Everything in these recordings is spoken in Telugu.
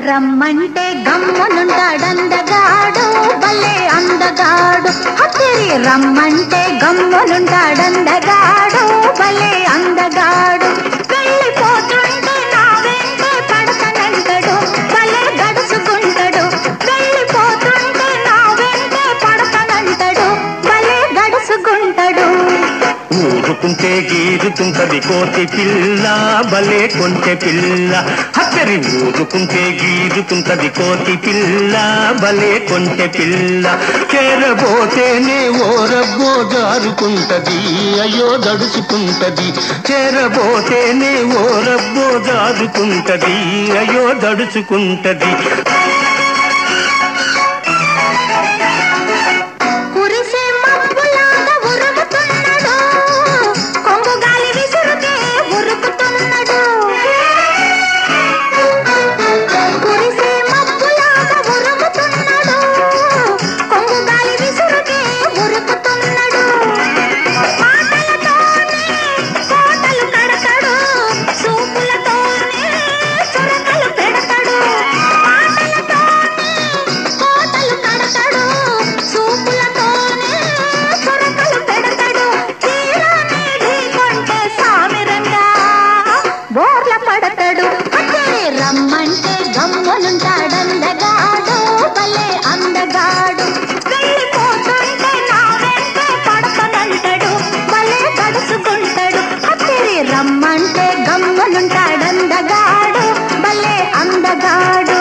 రమ్మంటే గమ్మునుంటాడందగాడు భలే అందగాడు హతిరి రమ్మంటే గమ్మునుంటాడందగాడు భలే అందగాడు వెళ్ళిపోతుంటే నా వెంటే పడతానంటాడు భలే గడుచుకుంటాడు వెళ్ళిపోతుంటే నా వెంటే పడతానంటాడు భలే గడుచుకుంటాడు ఊరుకుంటే గీరుతుంటది కోతి పిల్ల భలే కొంటె పిల్ల హత్తరి ఊరుకుంటే గీరుతుంటది కోతి పిల్ల భలే కొంటె పిల్ల చేరబోతేనే ఓరబ్బో జారుకుంటది అయ్యో దడుచుకుంటది చేరబోతేనే ఓరబ్బో జారుకుంటది అయ్యో దడుచుకుంటది కురిసే మబ్బులాగా ఉరుకుతున్నాడు కొంగు గాలి విసురుకే ఉరుకుతున్నాడు కురిసే మబ్బులాగా ఉరుకుతున్నాడు కొంగు గాలి విసురుకే ఉరుకుతున్నాడు మాటలతోనే కోటలు కడతాడు చూపులతోనే చురకలు పెడతాడు మాటలతోనే కోటలు కడతాడు చూపులతోనే చురకలు పెడతాడు తీరానే ఢీకొంటే సామిరంగా బోర్ల పడతాడు అదే రమ్మంటే గమ్మునుంటాడందగాడు భలే అందగాడు వెళ్ళిపోతుంటే నా వెంటే పడతానంటాడు భలే గడుచుకుంటాడు అదే రమ్మంటే గమ్మునుంటాడందగాడు భలే అందగాడు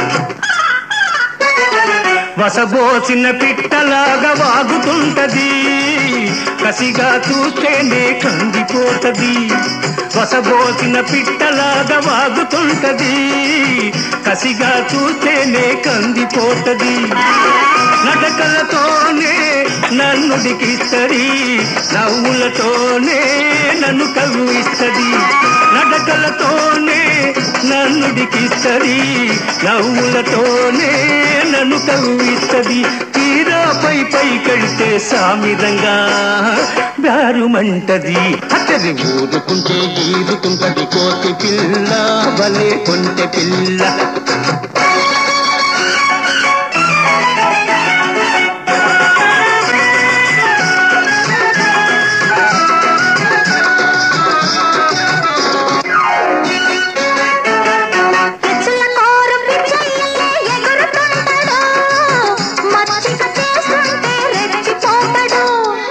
వసబోసిన పిట్టలాగా వాగుతుంటది కసిగా చూస్తేనే కందిపోతది వసబోసిన పిట్టలాగా వాగుతుంటది కసిగా చూస్తేనే కందిపోతది నడకలతోనే నన్ను దికిస్తది నవ్వులతోనే నన్ను కవ్విస్తది నడకలతోనే నన్ను దికిస్తది నవ్వులతోనే నన్ను కవ్విస్తది తీరా పై పై కడితే సామిరంగా దారుమంటది అతడి ఊరుకుంటే గీరుకుంటది కోతి పిల్ల భలే కొంటె పిల్ల పిచ్చుల కోరు పిచ్చయ్యలే ఎగురుతుంటాడు మచ్చిక చేస్తుంటే రెచ్చిపోతాడు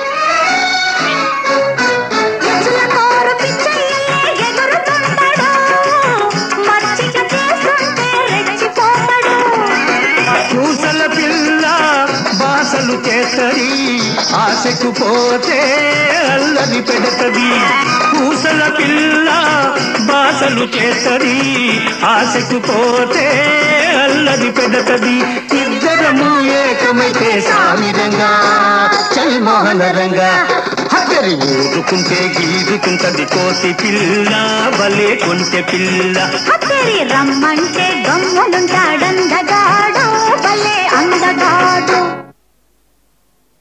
పిచ్చుల కోరు పిచ్చయ్యలే ఎగురుతుంటాడు మచ్చిక చేస్తుంటే రెచ్చిపోతాడు పూసల పిల్ల బాసలు చేస్తది ఆశకు పోతే అల్లరి పెడతది పూసల పిల్ల బాసలు చేస్తది ఆశకు పోతే అల్లరి పెడతది ఇద్దరము ఏకమైతే సామిరంగా చల్మోహన రంగా హద్దరి ఊరుకుంటే గీరుకుంటది కోతి పిల్ల భలే కొంటె పిల్ల హత్తరి రమ్మంటే గమ్మునుంటాడందగాడు భలే అందగాడు